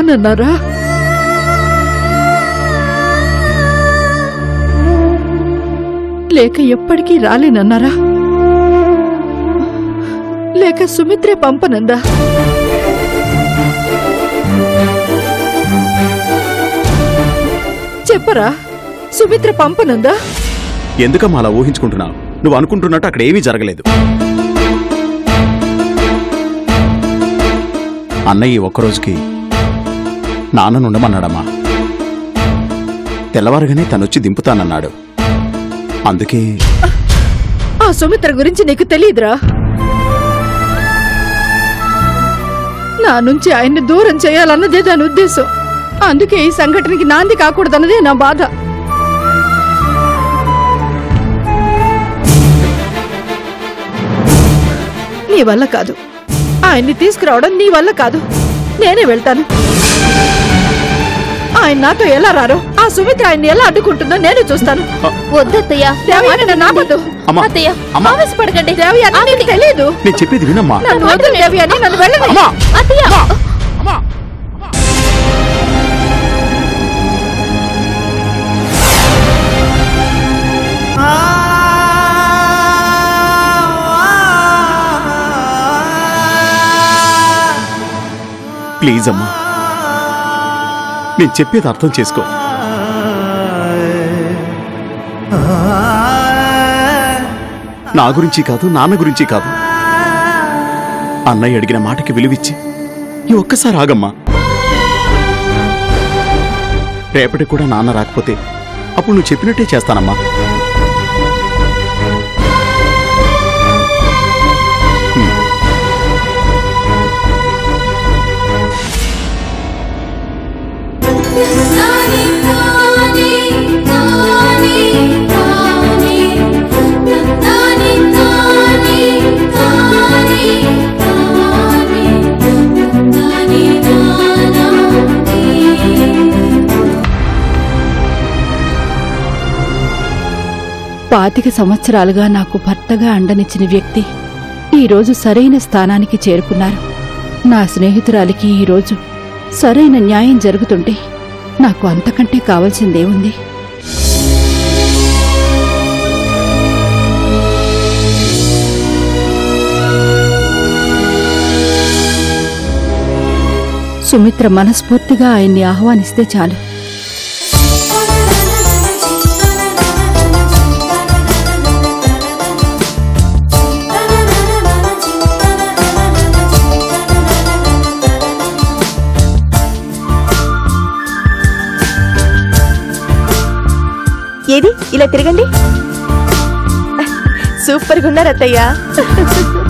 రానన్నారా లేక ఎప్పటికీ రాలేనన్నారా లేక సుమిత్రే పంపనందా చెప్పరా సుమిత్ర పంపనందా ఎందుకమ్మా అలా ఊహించుకుంటున్నావు నువ్వు అనుకుంటున్నట్టు అక్కడ ఏమీ జరగలేదు అన్నయ్య ఈ ఒక్కరోజుకి నాన్నను ఉండమన్నాడమ్మా తెల్లవారుగానే తనొచ్చి దింపుతానన్నాడు అందుకే ఆ సుమిత్ర గురించి నీకు తెలియదురా నా నుంచి ఆయన్ని దూరం చేయాలన్నదే దాని ఉద్దేశం అందుకే ఈ సంఘటనకి నాంది కాకూడదన్నదే నా బాధ నీ వల్ల కాదు ఆయన్ని తీసుకురావడం నీ వల్ల కాదు నేనే వెళ్తాను ఆయన నాతో ఎలా రారో ఆ సుమిత్ర ఆయన్ని ఎలా అడ్డుకుంటుందో నేను చూస్తాను వద్దత్తయ్య దేవయాని నన్ను ఆపొద్దు. అమ్మా అత్తయ్య అమ్మా. ఆవేశపడకండి దేవయాని నీకు తెలియదు నేను చెప్పేది వినమ్మా నన్ను వదిలి దేవయాని నన్ను వెళ్ళని అమ్మా అత్తయ్య అమ్మా ప్లీజ్ అమ్మా నేను చెప్పేది అర్థం చేసుకో నా గురించి కాదు నాన్న గురించి కాదు అన్నయ్య అడిగిన మాటకి విలువిచ్చి ఈ ఒక్కసారి ఆగమ్మా రేపటి కూడా నాన్న రాకపోతే అప్పుడు నువ్వు చెప్పినట్టే చేస్తానమ్మా హ్మ్. పాతిక సంవత్సరాలుగా నాకు భర్తగా అండనిచ్చిన వ్యక్తి ఈరోజు సరైన స్థానానికి చేరుకున్నారు నా స్నేహితురాలికి ఈరోజు సరైన న్యాయం జరుగుతుంటే నాకు అంతకంటే కావాల్సిందేముంది సుమిత్ర మనస్ఫూర్తిగా ఆయన్ని ఆహ్వానిస్తే చాలు ఏది ఇలా తిరగండి సూపర్గా ఉన్నారు అత్తయ్య